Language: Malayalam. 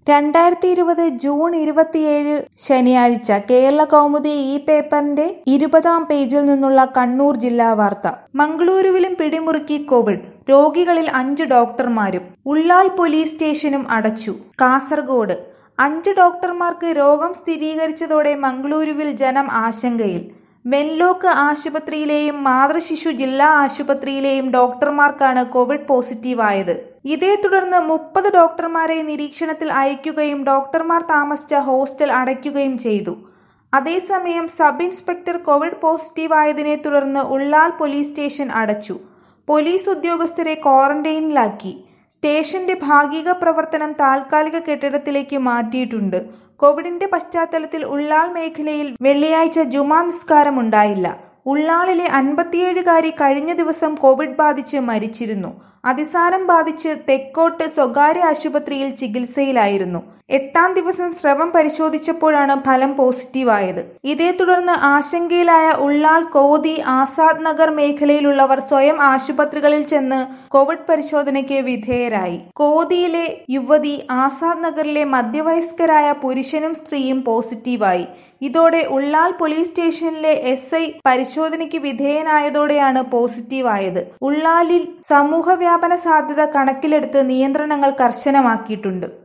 രണ്ടായിരത്തി ഇരുപത് ജൂൺ ഇരുപത്തിയേഴ് ശനിയാഴ്ച കേരള കൗമുദി ഈ പേപ്പറിന്റെ ഇരുപതാം പേജിൽ നിന്നുള്ള കണ്ണൂർ ജില്ലാ വാർത്ത മംഗളൂരുവിലും പിടിമുറുക്കി കോവിഡ് രോഗികളിൽ അഞ്ച് ഡോക്ടർമാരും ഉള്ളാൾ പോലീസ് സ്റ്റേഷനും അടച്ചു കാസർഗോഡ് അഞ്ച് ഡോക്ടർമാർക്ക് രോഗം സ്ഥിരീകരിച്ചതോടെ മംഗളൂരുവിൽ ജനം ആശങ്കയിൽ വെൻലോക്ക് ആശുപത്രിയിലെയും മാതൃശിശു ജില്ലാ ആശുപത്രിയിലെയും ഡോക്ടർമാർക്കാണ് കോവിഡ് പോസിറ്റീവായത് ഇതേ തുടർന്ന് മുപ്പത് ഡോക്ടർമാരെ നിരീക്ഷണത്തിൽ അയക്കുകയും ഡോക്ടർമാർ താമസിച്ച ഹോസ്റ്റൽ അടയ്ക്കുകയും ചെയ്തു അതേസമയം സബ് ഇൻസ്പെക്ടർ കോവിഡ് പോസിറ്റീവായതിനെ തുടർന്ന് ഉള്ളാൽ പോലീസ് സ്റ്റേഷൻ അടച്ചു പോലീസ് ഉദ്യോഗസ്ഥരെ ക്വാറന്റൈനിലാക്കി സ്റ്റേഷന്റെ ഭാഗിക പ്രവർത്തനം താൽക്കാലിക കെട്ടിടത്തിലേക്ക് മാറ്റിയിട്ടുണ്ട് കോവിഡിന്റെ പശ്ചാത്തലത്തിൽ ഉള്ളാൾ മേഖലയിൽ വെള്ളിയാഴ്ച ജുമാ നിസ്കാരം ഉണ്ടായില്ല ഉള്ളാളിലെ അൻപത്തിയേഴുകാരി കഴിഞ്ഞ ദിവസം കോവിഡ് ബാധിച്ച് മരിച്ചിരുന്നു അതിസാരം ബാധിച്ച് തെക്കോട്ട് സ്വകാര്യ ആശുപത്രിയിൽ ചികിത്സയിലായിരുന്നു എട്ടാം ദിവസം സ്രവം പരിശോധിച്ചപ്പോഴാണ് ഫലം പോസിറ്റീവായത് ഇതേ തുടർന്ന് ആശങ്കയിലായ ഉള്ളാൾ കോതി ആസാദ് നഗർ മേഖലയിലുള്ളവർ സ്വയം ആശുപത്രികളിൽ ചെന്ന് കോവിഡ് പരിശോധനയ്ക്ക് വിധേയരായി കോതിയിലെ യുവതി ആസാദ് നഗറിലെ മധ്യവയസ്കരായ പുരുഷനും സ്ത്രീയും പോസിറ്റീവായി ഇതോടെ ഉള്ളാൽ പോലീസ് സ്റ്റേഷനിലെ എസ് ഐ പരിശോധനയ്ക്ക് വിധേയനായതോടെയാണ് പോസിറ്റീവായത് ഉള്ളാലിൽ സമൂഹ വ്യാപന സാധ്യത കണക്കിലെടുത്ത് നിയന്ത്രണങ്ങൾ കർശനമാക്കിയിട്ടുണ്ട്